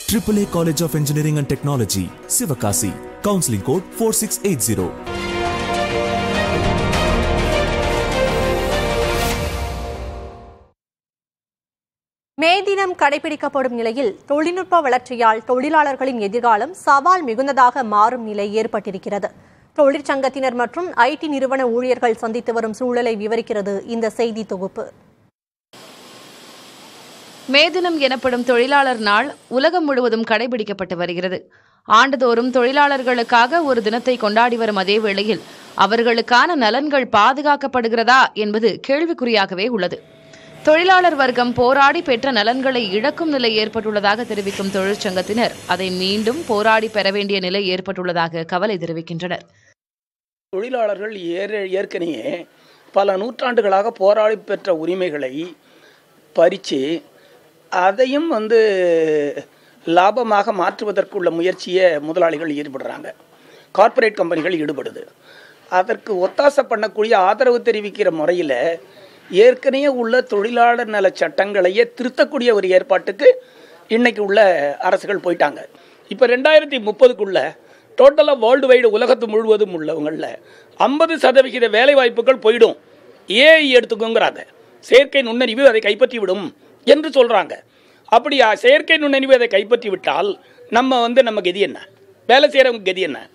AAA College of Engineering and Technology, Sivakasi. Counseling code 4680. மே தினம் கடைபிடிக்கப்படும் நிலையில் தொழில்நுட்ப வளர்ச்சியால் தொழிலாளர்களின் எதிர்காலம் சவால் மிகுந்ததாக மாறும் நிலை ஏற்பட்டிருக்கிறது தொழிற்சங்கத்தினர் மற்றும் ஐடி நிறுவன ஊழியர்கள் சந்தித்து வரும் சூழலை விவரிக்கிறது இந்த செய்தி தொகுப்பு மே தினம் எனப்படும் தொழிலாளர் நாள் உலகம் முழுவதும் கடைபிடிக்கப்பட்டு வருகிறது ஆண்டுதோறும் தொழிலாளர்களுக்காக ஒரு தினத்தை கொண்டாடி வரும் அதே வேளையில் அவர்களுக்கான நலன்கள் பாதுகாக்கப்படுகிறதா என்பது கேள்விக்குறியாகவே உள்ளது தொழிலாளர் வர்க்கம் போராடி பெற்ற நலன்களை இழக்கும் நிலை ஏற்பட்டுள்ளதாக தெரிவிக்கும் தொழிற்சங்கத்தினர் அதை மீண்டும் போராடி பெற வேண்டிய நிலை ஏற்பட்டுள்ளதாக கவலை தெரிவிக்கின்றனர் தொழிலாளர்கள் ஏற ஏற்கனவே பல நூற்றாண்டுகளாக போராடி பெற்ற உரிமைகளை பறித்து அதையும் வந்து லாபமாக மாற்றுவதற்குள்ள முயற்சியை முதலாளிகள் ஈடுபடுறாங்க கார்ப்பரேட் கம்பெனிகள் ஈடுபடுது அதற்கு ஒத்தாசை பண்ணக்கூடிய ஆதரவு தெரிவிக்கிற முறையில் ஏற்கனவே உள்ள தொழிலாளர் நல சட்டங்களையே திருத்தக்கூடிய ஒரு ஏற்பாட்டுக்கு இன்னைக்கு உள்ள அரசுகள் போயிட்டாங்க இப்போ ரெண்டாயிரத்தி முப்பதுக்குள்ள டோட்டலாக வேர்ல்டு வைடு உலகத்து முழுவதும் உள்ளவங்களில் ஐம்பது சதவிகித வேலை வாய்ப்புகள் போயிடும் ஏஐ எடுத்துக்கோங்கிறாங்க செயற்கை நுண்ணறிவு அதை கைப்பற்றி விடும் என்று சொல்கிறாங்க அப்படி அ- செயற்கை நுண்ணறிவு அதை கைப்பற்றி விட்டால் நம்ம வந்து நம்ம கதி என்ன வேலை செய்கிறவங்க கதி என்ன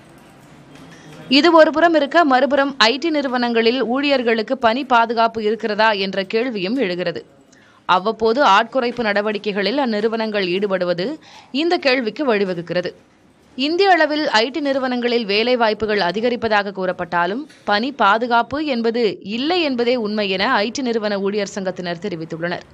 இது ஒருபுறம் இருக்க மறுபுறம் ஐடி நிறுவனங்களில் ஊழியர்களுக்கு பணி பாதுகாப்பு இருக்கிறதா என்ற கேள்வியும் எழுகிறது அவ்வப்போது ஆட்குறைப்பு நடவடிக்கைகளில் அந்நிறுவனங்கள் ஈடுபடுவது இந்த கேள்விக்கு வழிவகுக்கிறது இந்திய அளவில் ஐடி நிறுவனங்களில் வேலை வாய்ப்புகள் அதிகரிப்பதாக கூறப்பட்டாலும் பணி பாதுகாப்பு என்பது இல்லை என்பதே உண்மை என ஐடி நிறுவன ஊழியர் சங்கத்தினர் தெரிவித்துள்ளனர்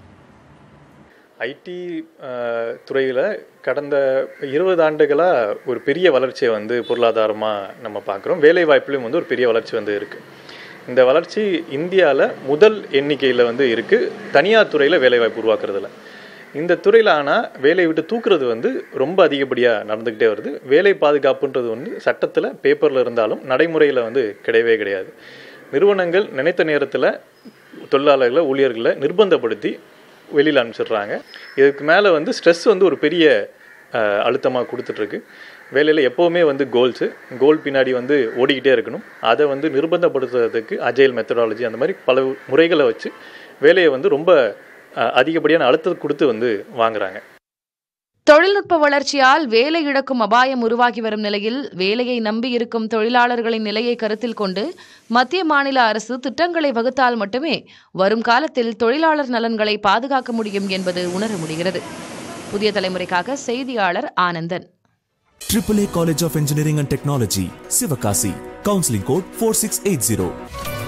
ஐடி துறையில் கடந்த இருபது ஆண்டுகளாக ஒரு பெரிய வளர்ச்சியை வந்து பொருளாதாரமாக நம்ம பார்க்குறோம் வேலை வாய்ப்புலையும் வந்து ஒரு பெரிய வளர்ச்சி வந்து இருக்குது இந்த வளர்ச்சி இந்தியாவில் முதல் எண்ணிக்கையில் வந்து இருக்குது தனியார் துறையில் வேலைவாய்ப்பு உருவாக்குறதுல இந்த துறையில் ஆனால் வேலையை விட்டு தூக்குறது வந்து ரொம்ப அதிகப்படியாக நடந்துக்கிட்டே வருது வேலை பாதுகாப்புன்றது வந்து சட்டத்தில் பேப்பரில் இருந்தாலும் நடைமுறையில் வந்து கிடையவே கிடையாது நிறுவனங்கள் நினைத்த நேரத்தில் தொழிலாளர்களை ஊழியர்களை நிர்பந்தப்படுத்தி வெளியில் அனுப்பிச்சிடுறாங்க இதுக்கு மேலே வந்து ஸ்ட்ரெஸ் வந்து ஒரு பெரிய அழுத்தமாக கொடுத்துட்ருக்கு வேலையில் எப்போவுமே வந்து கோல்ஸு கோல் பின்னாடி வந்து ஓடிக்கிட்டே இருக்கணும் அதை வந்து நிர்பந்தப்படுத்துறதுக்கு அஜைல் மெத்தடாலஜி அந்த மாதிரி பல முறைகளை வச்சு வேலையை வந்து ரொம்ப அஹ், அதிகப்படியான அழுத்தத்தை கொடுத்து வந்து வாங்குறாங்க தொழில்நுட்ப வளர்ச்சியால் வேலை இழக்கும் அபாயம் உருவாகி வரும் நிலையில் வேலையை நம்பி இருக்கும் தொழிலாளர்களின் நிலையை கருத்தில் கொண்டு மத்திய மாநில அரசு திட்டங்களை வகுத்தால் மட்டுமே வரும் காலத்தில் தொழிலாளர் நலன்களை பாதுகாக்க முடியும் என்பது உணர முடிகிறது புதிய தலைமுறைக்காக செய்தியாளர் Anandan AAA College of Engineering and Technology, Sivakasi. Counseling code 4680.